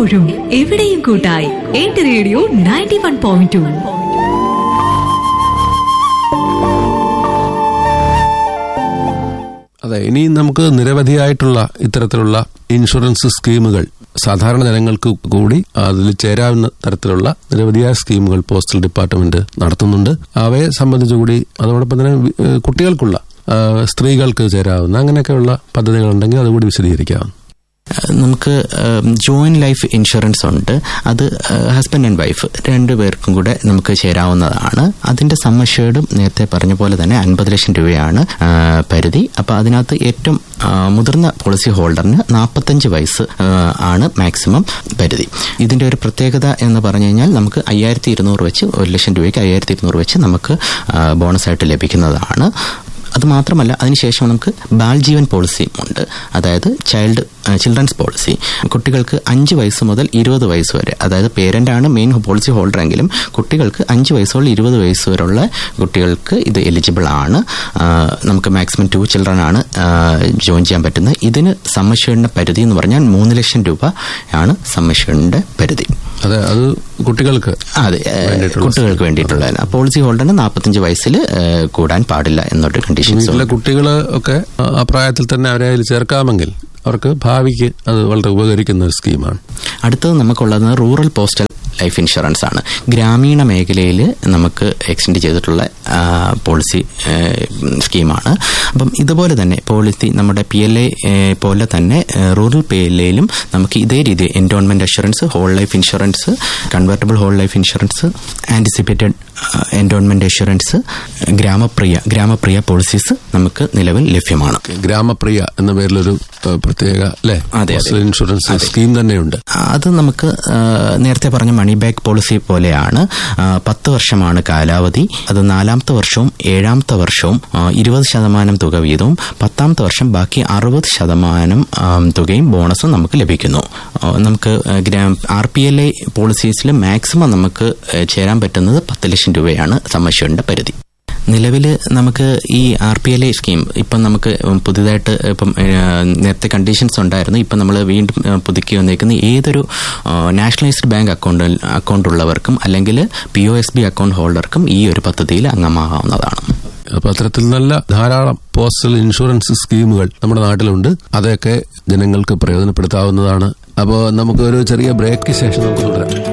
എപ്പോഴും എവിടെയും കൂട്ടായി എന്റെ radio ninety one point two അതെ ഇനിയും നമുക്ക് നിരവധിയായിട്ടുള്ള ഇത്തരത്തിലുള്ള ഇൻഷുറൻസ് സ്കീമുകൾ സാധാരണ ജനങ്ങൾക്ക് കൂടി അതിൽ ചേരാവുന്ന തരത്തിലുള്ള നിരവധിയായ സ്കീമുകൾ പോസ്റ്റൽ ഡിപ്പാർട്ട്മെന്റ് നടത്തുന്നുണ്ട് അവയെ സംബന്ധിച്ചുകൂടി അതോടൊപ്പം തന്നെ വി- ഏഹ് കുട്ടികൾക്കുള്ള ആ, സ്ത്രീകൾക്ക് ചേരാവുന്ന അങ്ങനെയൊക്കെയുള്ള പദ്ധതികളുണ്ടെങ്കിൽ അതുകൂടി വിശദീകരിക്കാം നമുക്ക് ജോയിന്റ് ലൈഫ് ഇൻഷുറൻസ് ഉണ്ട് അത് ഹസ്ബൻഡ് ആൻഡ് വൈഫ് രണ്ടുപേർക്കും കൂടെ നമുക്ക് ചേരാവുന്നതാണ് അതിന്റെ സമ്മഷേർഡും നേരത്തെ പറഞ്ഞ പോലെ തന്നെ അൻപത് ലക്ഷം രൂപയാണ് ആ, പരിധി അപ്പൊ അതിനകത്ത് ഏറ്റവും ആ, മുതിർന്ന പോളിസി ഹോൾഡറിന് നാൽപ്പത്തഞ്ച് വയസ്സ് ആ, ആണ് മാക്സിമം പരിധി ഇതിന്റെ ഒരു പ്രത്യേകത എന്ന് പറഞ്ഞു കഴിഞ്ഞാൽ നമുക്ക് അയ്യായിരത്തി ഇരുന്നൂറ് വെച്ച് ഒരു ലക്ഷം രൂപയ്ക്ക് അയ്യായിരത്തി ഇരുന്നൂറ് വെച്ച് നമുക്ക് ബോണസ് ആയിട്ട് ലഭിക്കുന്നതാണ് അത് മാത്രമല്ല അതിനുശേഷം നമുക്ക് ബാൽജീവൻ പോളിസിയും ഉണ്ട് അതായത് ചൈൽഡ് ചിൽഡ്രൻസ് പോളിസി കുട്ടികൾക്ക് അഞ്ച് വയസ്സ് മുതൽ ഇരുപത് വയസ്സ് വരെ അതായത് പേരന്റാണ് മെയിൻ പോളിസി ഹോൾഡർ എങ്കിലും കുട്ടികൾക്ക് അഞ്ച് വയസ്സ് മുതൽ ഇരുപത് വയസ്സ് വരെയുള്ള കുട്ടികൾക്ക് ഇത് എലിജിബിൾ ആണ് ആ, നമുക്ക് മാക്സിമം ടു ചിൽഡ്രൻ ആണ് ജോയിൻ ചെയ്യാൻ പറ്റുന്നത് ഇതിന് സമ്മഷേണിന്റെ പരിധി എന്ന് പറഞ്ഞാൽ മൂന്ന് ലക്ഷം രൂപ ആണ് സമ്മഷേണിന്റെ പരിധി അതെ അത് കുട്ടികൾക്ക് അതെ ഏഹ്, വേണ്ടിയിട്ടുള്ള കുട്ടികൾക്ക് വേണ്ടിയിട്ടുള്ള പോളിസി ഹോൾഡറിന് നാൽപ്പത്തഞ്ച് വയസ്സിൽ ഏഹ്, കൂടാൻ പാടില്ല എന്നൊരു കണ്ടീഷൻസ് വീട്ടിലെ കുട്ടികള് ഒക്കെ ആ ആ പ്രായത്തിൽ തന്നെ അവരെ അതിൽ ചേർക്കാമെങ്കിൽ അവർക്ക് ഭാവിക്ക് അത് വളരെ ഉപകരിക്കുന്ന ഒരു സ്കീമാണ് അടുത്തത് നമുക്കുള്ളത് റൂറൽ പോസ്റ്റൽ ലൈഫ് ഇൻഷുറൻസ് ആണ് ഗ്രാമീണ മേഖലയിൽ നമുക്ക് എക്സ്റ്റെൻഡ് ചെയ്തിട്ടുള്ള ആ, പോളിസി ഏ, സ്കീമാണ് അപ്പം ഇതുപോലെ തന്നെ പോളിസി നമ്മുടെ പി എൽ എ പോലെ തന്നെ ഏ, റൂറൽ പി എൽ എയിലും നമുക്ക് ഇതേ രീതി endowment assurance whole life insurance convertible whole life insurance anticipated endowment assurance Gramapriya Gramapriya policies നമുക്ക് നിലവിൽ ലഭ്യമാണ് ഗ്രാമപ്രിയ എന്ന പേരിലൊരു ഏഹ്, പ്രത്യേക അല്ലെ അതെ. ഇൻഷുറൻസ് സ്കീം തന്നെയുണ്ട് അത് നമുക്ക് ആ, നേരത്തെ പറഞ്ഞ മണി ബാക്ക് പോളിസി പോലെയാണ് ആ, പത്ത് വർഷമാണ് കാലാവധി അത് നാലാമത്തെ വർഷവും ഏഴാമത്തെ വർഷവും ആ, ഇരുപത് ശതമാനം തുക വീതവും പത്താമത്തെ വർഷം ബാക്കി അറുപത് ശതമാനം ആ, തുകയും ബോണസും നമുക്ക് ലഭിക്കുന്നു ആ, നമുക്ക് ആർ പി എൽ ഐ പോളിസീസിൽ മാക്സിമം നമുക്ക് ആ, ചേരാൻ പറ്റുന്നത് പത്ത് ലക്ഷം രൂപയാണ് സമ്മശ്വറിന്റെ പരിധി നിലവിൽ നമുക്ക് ഈ R P L I scheme ഇപ്പം നമുക്ക് പുതിയതായിട്ട് ഇപ്പം ഏഹ്, നേരത്തെ കണ്ടീഷൻസ് ഉണ്ടായിരുന്നു ഇപ്പം നമ്മൾ വീണ്ടും ഏഹ്, പുതുക്കി വന്നേക്കുന്ന ഏതൊരു നാഷണലൈസ്ഡ് ബാങ്ക് അക്കൗണ്ട് അക്കൗണ്ട് ഉള്ളവർക്കും അല്ലെങ്കിൽ P O S B account ഹോൾഡർക്കും ഈ ഒരു പദ്ധതിയിൽ അംഗമാകാവുന്നതാണ് അപ്പൊ അത്തരത്തിൽ നല്ല ധാരാളം പോസ്റ്റൽ ഇൻഷുറൻസ് സ്കീമുകൾ നമ്മുടെ നാട്ടിലുണ്ട് അതൊക്കെ ജനങ്ങൾക്ക് പ്രയോജനപ്പെടുത്താവുന്നതാണ് അപ്പോൾ നമുക്ക് ഒരു ചെറിയ ബ്രേക്ക് ശേഷം നമുക്ക് തുടരാം